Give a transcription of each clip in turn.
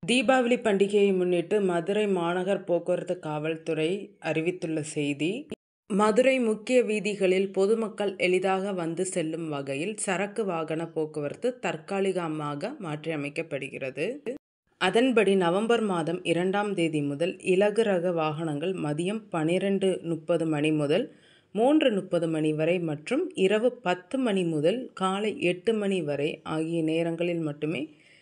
தீபாவளி பண்டிகையை முன்னிட்டு மதுரை மாநகர் போக்குவரத்து காவல்துறை அறிவித்துள்ள செய்தி மதுரை முக்கிய வீதிகளில் பொதுமக்கள் எளிதாக வந்து செல்லும் வகையில் சரக்கு வாகன போக்குவரத்து தற்காலிகமாக மாற்றியமைக்கப்படுகிறது அதன்படி நவம்பர் மாதம் இரண்டாம் தேதி முதல் இலகு ரக வாகனங்கள் மதியம் பனிரெண்டு முப்பது மணி முதல் மூன்று முப்பது மணி வரை மற்றும் இரவு பத்து மணி முதல் காலை எட்டு மணி வரை ஆகிய நேரங்களில் மட்டுமே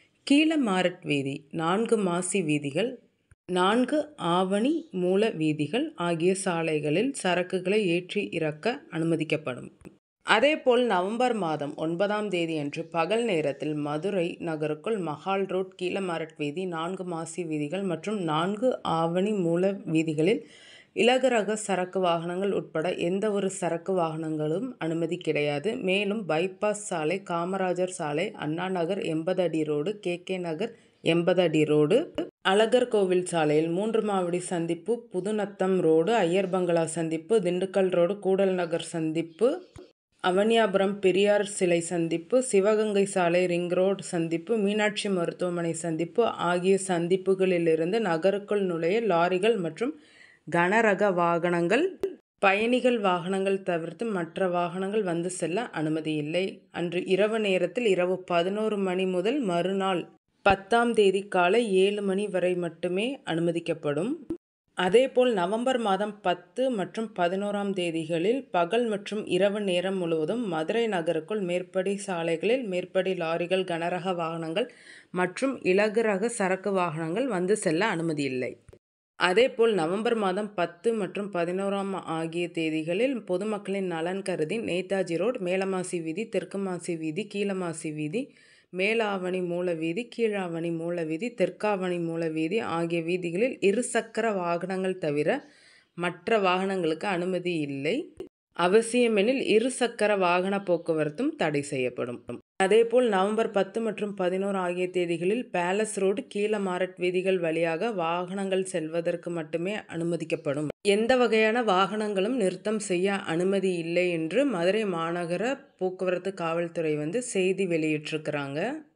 கீழமாரட் வீதி நான்கு மாசி வீதிகள் நான்கு ஆவணி மூல வீதிகள் ஆகிய சாலைகளில் சரக்குகளை ஏற்றி இறக்க அனுமதிக்கப்படும் அதேபோல் நவம்பர் மாதம் ஒன்பதாம் தேதியன்று பகல் நேரத்தில் மதுரை நகருக்குள் மஹால் ரோட் கீழமாரட் வீதி நான்கு மாசி வீதிகள் மற்றும் நான்கு ஆவணி மூல வீதிகளில் இலகு ரக சரக்கு வாகனங்கள் உட்பட எந்த ஒரு சரக்கு வாகனங்களும் அனுமதி கிடையாது மேலும் பைபாஸ் சாலை காமராஜர் சாலை அண்ணா நகர் எண்பது அடி ரோடு கே கே நகர் எண்பது அடி ரோடு அழகர் கோவில் சாலையில் மூன்று மாவடி சந்திப்பு புதுநத்தம் ரோடு ஐயர் பங்களா சந்திப்பு திண்டுக்கல் ரோடு கூடல் நகர் சந்திப்பு அவனியாபுரம் பெரியார் சிலை சந்திப்பு சிவகங்கை சாலை ரிங் ரோடு சந்திப்பு மீனாட்சி மருத்துவமனை சந்திப்பு ஆகிய சந்திப்புகளிலிருந்து நகருக்குள் நுழைய லாரிகள் மற்றும் கனரக வாகனங்கள் பயணிகள் வாகனங்கள் தவிர்த்து மற்ற வாகனங்கள் வந்து செல்ல அனுமதி இல்லை அன்று இரவு நேரத்தில் இரவு பதினோரு மணி முதல் மறுநாள் பத்தாம் தேதி காலை ஏழு மணி வரை மட்டுமே அனுமதிக்கப்படும் அதேபோல் நவம்பர் மாதம் பத்து மற்றும் பதினோராம் தேதிகளில் பகல் மற்றும் இரவு நேரம் முழுவதும் மதுரை நகருக்குள் மேற்படி சாலைகளில் மேற்படி லாரிகள் கனரக வாகனங்கள் மற்றும் இலகு ரக சரக்கு வாகனங்கள் வந்து செல்ல அனுமதி இல்லை அதேபோல் நவம்பர் மாதம் பத்து மற்றும் பதினோராம் ஆகிய தேதிகளில் பொதுமக்களின் நலன் கருதி நேதாஜி ரோட் மேலமாசி வீதி தெற்கு மாசி வீதி கீழமாசி வீதி மேலாவணி மூல வீதி கீழாவணி மூல வீதி தெற்காவணி மூல வீதி ஆகிய வீதிகளில் இருசக்கர வாகனங்கள் தவிர மற்ற வாகனங்களுக்கு அனுமதி இல்லை அவசியமெனில் இருசக்கர வாகன போக்குவரத்தும் தடை செய்யப்படும் அதேபோல் நவம்பர் பத்து மற்றும் பதினோரு ஆகிய தேதிகளில் பேலஸ் ரோடு கீழமாரட் வீதிகள் வழியாக வாகனங்கள் செல்வதற்கு மட்டுமே அனுமதிக்கப்படும் எந்த வகையான வாகனங்களும் நிறுத்தம் செய்ய அனுமதி இல்லை என்று மதுரை மாநகர போக்குவரத்து காவல்துறை வந்து செய்தி வெளியிட்டிருக்கிறாங்க